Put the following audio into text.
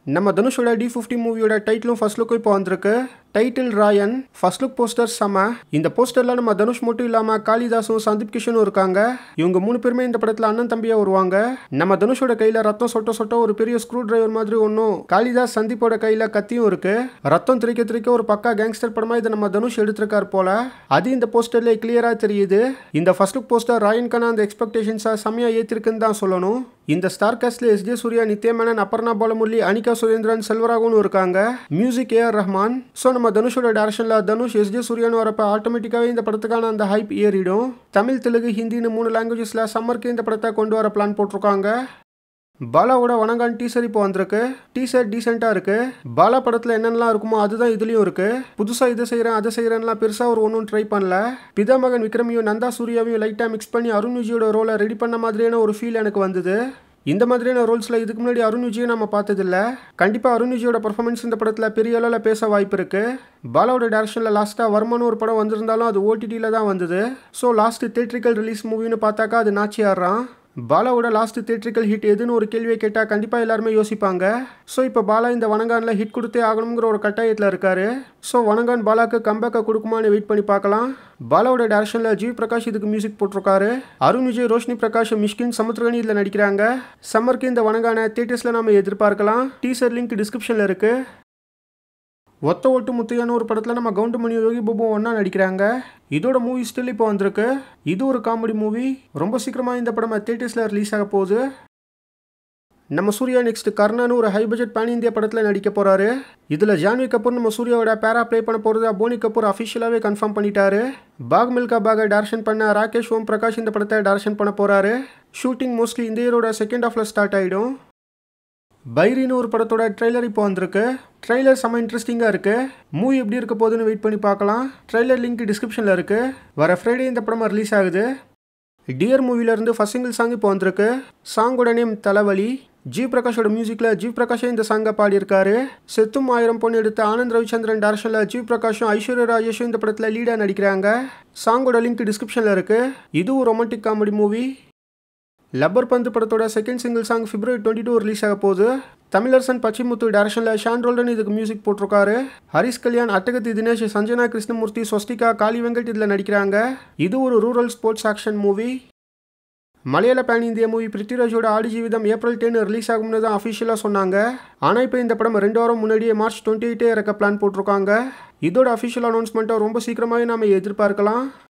நம்ம தனுஷோட D fifty மூவியோட டைட்டிலும் ஃபர்ஸ்ட் லுக்கும் இப்போ வந்திருக்கு title Raayan first look poster செம இந்த போஸ்டர்ல நம்ம தனுஷ் மட்டும் இல்லாம காளிதாசும் சந்தீப் கிஷனும் இருக்காங்க இவங்க மூணு பேருமே இந்த படத்துல அண்ணன் தம்பியா வருவாங்க நம்ம தனுஷோட கையில ரத்தம் சொட்ட சொட்ட ஒரு பெரிய ஸ்க்ரூ டிரைவர் மாதிரி ஒன்றும் காளிதாஸ் சந்தீப்போட கையில கத்தியும் இருக்கு ரத்தம் திரிக்க திரிக்க ஒரு பக்கா கேங்ஸ்டர் படமா இதை நம்ம தனுஷ் எடுத்திருக்கார் போல அது இந்த போஸ்டர்ல கிளியரா தெரியுது இந்த ஃபர்ஸ்ட் லுக் போஸ்டர் ராயன்கான அந்த எக்ஸ்பெக்டேஷன்ஸா செம்மையா ஏத்திருக்குன்னு தான் சொல்லணும் இந்த ஸ்டார் காஸ்ட்ல எஸ் ஜே சூர்யா நித்யமேனன் அபர்ணா பாலமுரளி அனிகா சுரேந்திரன் செல்வராகவன் இருக்காங்க மியூசிக் ஏஆர் ரஹ்மான் ஸோ நம்ம தனுஷோட டேரக்ஷன்ல தனுஷ் எஸ் ஜே சூர்யான்னு வரப்ப ஆட்டோமேட்டிக்காவே இந்த படத்துக்கான அந்த ஹைப் ஏறிடும் தமிழ் தெலுங்கு ஹிந்தின்னு மூணு லாங்குவேஜஸ்ல சம்மருக்கு இந்த படத்தை கொண்டு வர பிளான் போட்டிருக்காங்க பாலாவோட வணங்கான் டீசர் இப்போ வந்திருக்கு டீசர் டீசெண்டாக இருக்கு பாலா படத்தில் என்னென்னலாம் இருக்குமோ அதுதான் இதுலேயும் இருக்கு புதுசாக இதை செய்கிறேன் அதை செய்கிறேன்லாம் பெருசாக ஒரு ஒன்றும் ட்ரை பண்ணல பிதாமகன் விக்ரமியும் நந்தா சூர்யாவையும் லைட்டாக மிக்ஸ் பண்ணி அருண் விஜயோட ரோலை ரெடி பண்ண மாதிரியான ஒரு ஃபீல் எனக்கு வந்தது இந்த மாதிரியான ரோல்ஸில் இதுக்கு முன்னாடி அருண் விஜயை நம்ம பார்த்ததில்ல கண்டிப்பாக அருண் விஜயோட பர்ஃபார்மன்ஸ் இந்த படத்தில் பெரிய அளவில் பேச வாய்ப்பு இருக்கு பாலாவோட டேரக்ஷனில் லாஸ்ட்டாக வர்மன்னு ஒரு படம் வந்திருந்தாலும் அது ஓடிடியில் தான் வந்தது ஸோ லாஸ்ட் தேட்ரிக்கல் ரிலீஸ் மூவின்னு பார்த்தாக்கா அது நாச்சி ஆடுறான் பாலாவோட லாஸ்ட் தேட்ரிக்கல் ஹிட் எதுன்னு ஒரு கேள்வியை கேட்டால் கண்டிப்பாக எல்லாருமே யோசிப்பாங்க ஸோ இப்போ பாலா இந்த வணங்கானில் ஹிட் கொடுத்தே ஆகணுங்கிற ஒரு கட்டாயத்தில் இருக்காரு ஸோ வணங்கான் பாலாக்கு கம்பேக்கை கொடுக்குமான்னு வெயிட் பண்ணி பார்க்கலாம் பாலாவோட டேரக்ஷனில் ஜிவி பிரகாஷ் இதுக்கு மியூசிக் போட்டிருக்காரு அருண் விஜய் ரோஷினி பிரகாஷ் மிஷ்கின் சமுத்திரகனி இதில் நடிக்கிறாங்க சம்மருக்கு இந்த வணங்கான தேட்டர்ஸில் நம்ம எதிர்பார்க்கலாம் டீசர் லிங்க் டிஸ்கிரிப்ஷனில் இருக்குது ஒத்த ஓட்டு முத்தையான ஒரு படத்தில் நம்ம கவுண்டமணி யோகி பாபு ஒன்றா நடிக்கிறாங்க இதோட மூவி ஸ்டில் இப்போ வந்திருக்கு இது ஒரு காமெடி மூவி ரொம்ப சீக்கிரமாக இந்த படம் தேட்டர்ஸில் ரிலீஸ் ஆக போகுது நம்ம சூர்யா நெக்ஸ்ட் கர்ணான்னு ஒரு ஹை பட்ஜெட் பேன் இந்தியா படத்தில் நடிக்க போகிறாரு இதில் ஜான்வி கபூர் நம்ம சூர்யாவோட பேரா ப்ளே பண்ண போகிறதா போனி கபூர் அஃபிஷியலாகவே கன்ஃபார்ம் பண்ணிட்டாரு பாக் மில்கா பாக டேரக்ஷன் பண்ண ராகேஷ் ஓம் பிரகாஷ் இந்த படத்தை டேரக்ஷன் பண்ண போகிறாரு ஷூட்டிங் மோஸ்ட்லி இந்த இயரோட செகண்ட் ஹாஃபில் ஸ்டார்ட் ஆகிடும் பைரின்னு ஒரு படத்தோட ட்ரெய்லர் இப்போ வந்திருக்கு ட்ரெய்லர் செம்ம இன்ட்ரெஸ்டிங்காக இருக்குது மூவி எப்படி இருக்க போகுதுன்னு வெயிட் பண்ணி பார்க்கலாம் ட்ரெய்லர் லிங்க் டிஸ்கிரிப்ஷனில் இருக்குது வர ஃப்ரைடே இந்த படம் ரிலீஸ் ஆகுது டியர் மூவிலேருந்து ஃபர்ஸ்ட் சிங்கிள் சாங் இப்போ வந்திருக்கு சாங்கோட நேம் தலைவலி ஜி பிரகாஷோட மியூசிக்கில் ஜி பிரகாஷே இந்த சாங்கை பாடியிருக்காரு செத்தும் ஆயிரம் பொண்ணு எடுத்த ஆனந்த் ரவிச்சந்திரன் டேரக்ஷனில் ஜி பிரகாஷும் ஐஸ்வர்யா ராஜேஷும் இந்த படத்தில் லீடாக நடிக்கிறாங்க சாங்கோட லிங்க் டிஸ்கிரிப்ஷனில் இருக்குது இதுவும் romantic comedy movie Lubber Pandhu படத்தோட second single song February twenty two release ஆக போகுது தமிழரசன் பச்சிமுத்து டேரக்ஷனில் ஷான் ரோல்டன் இதுக்கு மியூசிக் போட்டிருக்காரு ஹரிஸ் கல்யாண் அட்டகத்தி தினேஷ் சஞ்சனா கிருஷ்ணமூர்த்தி ஸ்வஸ்திகா காளி வெங்கட் இதில் நடிக்கிறாங்க இது ஒரு rural sports action movie Malayala pan இந்திய மூவி பிருத்திராஜோட Aadu Jeevitham April ten release ஆகும்னு தான் அஃபிஷியலாக சொன்னாங்க ஆனால் இப்போ இந்த படம் ரெண்டு வாரம் முன்னாடியே மார்ச் டுவெண்ட்டி எயிட்டே இறக்க பிளான் போட்டிருக்காங்க இதோட அஃபிஷியல் அனௌன்ஸ்மெண்ட்டை ரொம்ப சீக்கிரமாகவே நாம் எதிர்பார்க்கலாம்